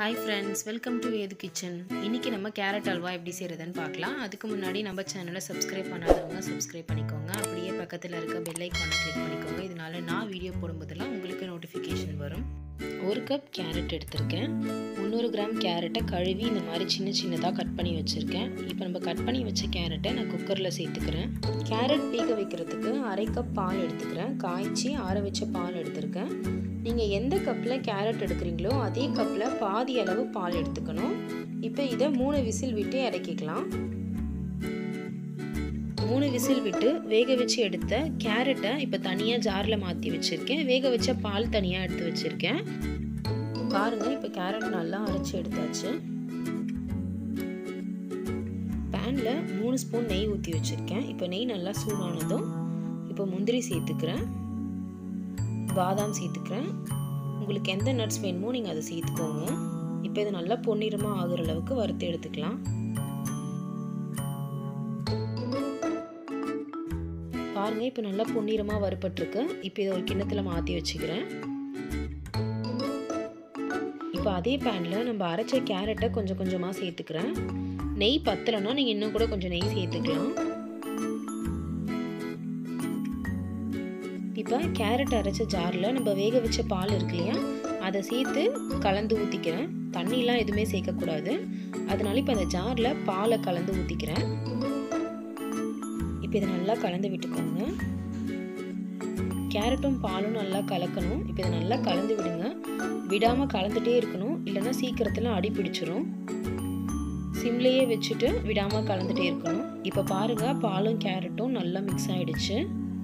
hi friends welcome to ஏது kitchen இன்றைக்கி நம்ம கேரட் அல்வா எப்படி செய்கிறதுன்னு பார்க்கலாம் அதுக்கு முன்னாடி நம்ம சேனலை சப்ஸ்கிரைப் பண்ணாதவங்க சப்ஸ்கிரைப் பண்ணிக்கோங்க அப்படியே பக்கத்தில் இருக்க பெல் ஐக்கானை கிளிக் பண்ணிக்கோங்க இதனால நான் வீடியோ போடும்போதெல்லாம் உங்களுக்கு நோட்டிஃபிகேஷன் வரும் ஒரு கப் கேரட் எடுத்திருக்கேன் முந்நூறு கிராம் கேரட்டை கழுவி இந்த மாதிரி சின்ன சின்னதாக கட் பண்ணி வச்சுருக்கேன் இப்போ நம்ம கட் பண்ணி வச்ச கேரட்டை நான் குக்கரில் சேர்த்துக்கிறேன் கேரட் வேக வைக்கிறதுக்கு அரை கப் பால் எடுத்துக்கிறேன் காய்ச்சி ஆற வச்ச பால் எடுத்திருக்கேன் நீங்கள் எந்த கப்பில் கேரட் எடுக்கிறீங்களோ அதே கப்பில் பாதி அளவு பால் எடுத்துக்கணும் இப்போ இதை மூணு விசில் விட்டு இறக்கிக்கலாம் மூணு விசில் விட்டு வேக வச்சு எடுத்த கேரட்டை இப்போ தனியாக ஜாரில் மாற்றி வச்சுருக்கேன் வேக வச்ச பால் தனியாக எடுத்து வச்சுருக்கேன் பாருங்கள் இப்போ கேரட் நல்லா அரைச்சி எடுத்தாச்சு பேனில் மூணு ஸ்பூன் நெய் ஊற்றி வச்சுருக்கேன் இப்போ நெய் நல்லா சூடானதும் இப்போ முந்திரி சேர்த்துக்கிறேன் பாதாம் சேர்த்துக்கிறேன் உங்களுக்கு எந்த நட்ஸ் வேணுமோ நீங்கள் அதை சேர்த்துக்கோங்க இப்போ இது நல்லா பொன்னிறமாக ஆகுற அளவுக்கு வறுத்து எடுத்துக்கலாம் பாருங்கள் இப்போ நல்லா பொன்னிறமாக வறுப்பட்டிருக்கு இப்போ இதை ஒரு கிண்ணத்தில் மாற்றி வச்சுக்கிறேன் இப்போ அதே பேனில் நம்ம அரைச்ச கேரட்டை கொஞ்சம் கொஞ்சமாக சேர்த்துக்கிறேன் நெய் பத்தலைன்னா நீங்கள் இன்னும் கூட கொஞ்சம் நெய் சேர்த்துக்கலாம் இப்போ கேரட் அரைச்ச ஜாரில் நம்ம வேக வச்ச பால் இருக்கு இல்லையா அதை சேர்த்து கலந்து ஊற்றிக்கிறேன் தண்ணிலாம் எதுவுமே சேர்க்கக்கூடாது அதனால இப்போ அந்த ஜாரில் பாலை கலந்து ஊற்றிக்கிறேன் இப்போ இதை நல்லா கலந்து விட்டுக்கோங்க கேரட்டும் பாலும் நல்லா கலக்கணும் இப்போ இதை நல்லா கலந்து விடுங்க விடாமல் கலந்துட்டே இருக்கணும் இல்லைன்னா சீக்கிரத்தில் அடி பிடிச்சிரும் சிம்லேயே வச்சுட்டு விடாமல் கலந்துட்டே இருக்கணும் இப்போ பாருங்கள் பாலும் கேரட்டும் நல்லா மிக்ஸ் ஆகிடுச்சு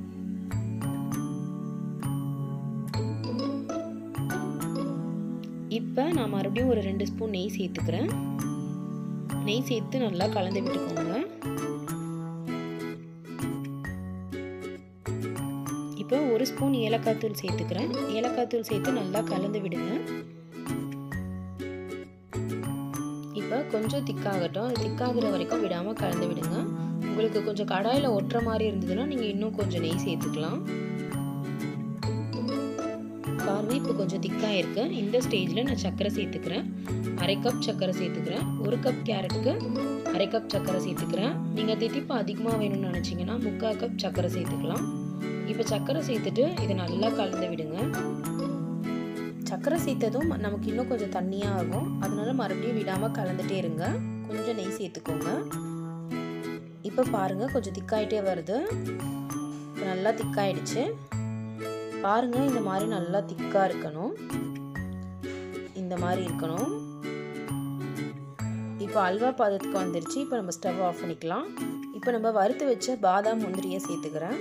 இப்போ நான் மறுபடியும் ஒரு ரெண்டு ஸ்பூன் நெய் சேர்த்துக்கிறேன் நெய் சேர்த்து நல்லா கலந்து விட்டுக்கோங்க இப்போ ஒரு ஸ்பூன் ஏலக்காய் தூள் சேர்த்துக்கிறேன் ஏலக்காய் தூள் சேர்த்து நல்லா கலந்து விடுங்க இப்போ கொஞ்சம் திக்காகட்டும் அது திக்காகிற வரைக்கும் விடாமல் கலந்து விடுங்க உங்களுக்கு கொஞ்சம் கடாயில் ஒட்டுற மாதிரி இருந்ததுன்னா நீங்கள் இன்னும் கொஞ்சம் நெய் சேர்த்துக்கலாம் பாருங்க இப்போ கொஞ்சம் திக்காக இருக்கு இந்த ஸ்டேஜில் நான் சர்க்கரை சேர்த்துக்கிறேன் அரை கப் சர்க்கரை சேர்த்துக்கிறேன் ஒரு கப் கேரட்டுக்கு அரை கப் சர்க்கரை சேர்த்துக்கிறேன் நீங்கள் தித்திப்பு அதிகமாக வேணும்னு நினச்சிங்கன்னா முக்கால் கப் சர்க்கரை சேர்த்துக்கலாம் இப்போ சர்க்கரை சேர்த்துட்டு இதை நல்லா கலந்து விடுங்க சர்க்கரை சேர்த்ததும் நமக்கு இன்னும் கொஞ்சம் தண்ணியாக ஆகும் அதனால மறுபடியும் விடாமல் கலந்துட்டே இருங்க கொஞ்சம் நெய் சேர்த்துக்கோங்க இப்போ பாருங்கள் கொஞ்சம் திக்காயிட்டே வருது நல்லா திக்காயிடுச்சு பாருங்கள் இந்த மாதிரி நல்லா திக்காக இருக்கணும் இந்த மாதிரி இருக்கணும் இப்போ அல்வா பதத்துக்கு வந்துருச்சு இப்போ நம்ம ஸ்டவ் ஆஃப் பண்ணிக்கலாம் இப்போ நம்ம வறுத்து வச்ச பாதாம் முந்திரியை சேர்த்துக்கிறேன்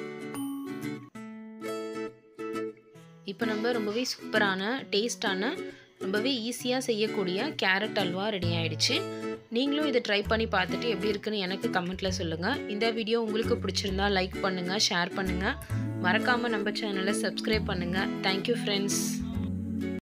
இப்போ நம்ம ரொம்பவே சூப்பரான டேஸ்டான ரொம்பவே ஈஸியாக செய்யக்கூடிய கேரட் அல்வா ரெடி ஆயிடுச்சு நீங்களும் இதை ட்ரை பண்ணி பார்த்துட்டு எப்படி இருக்குன்னு எனக்கு கமெண்ட்டில் சொல்லுங்கள் இந்த வீடியோ உங்களுக்கு பிடிச்சிருந்தா லைக் பண்ணுங்கள் ஷேர் பண்ணுங்கள் மறக்காமல் நம்ம சேனலை சப்ஸ்கிரைப் பண்ணுங்கள் தேங்க்யூ ஃப்ரெண்ட்ஸ்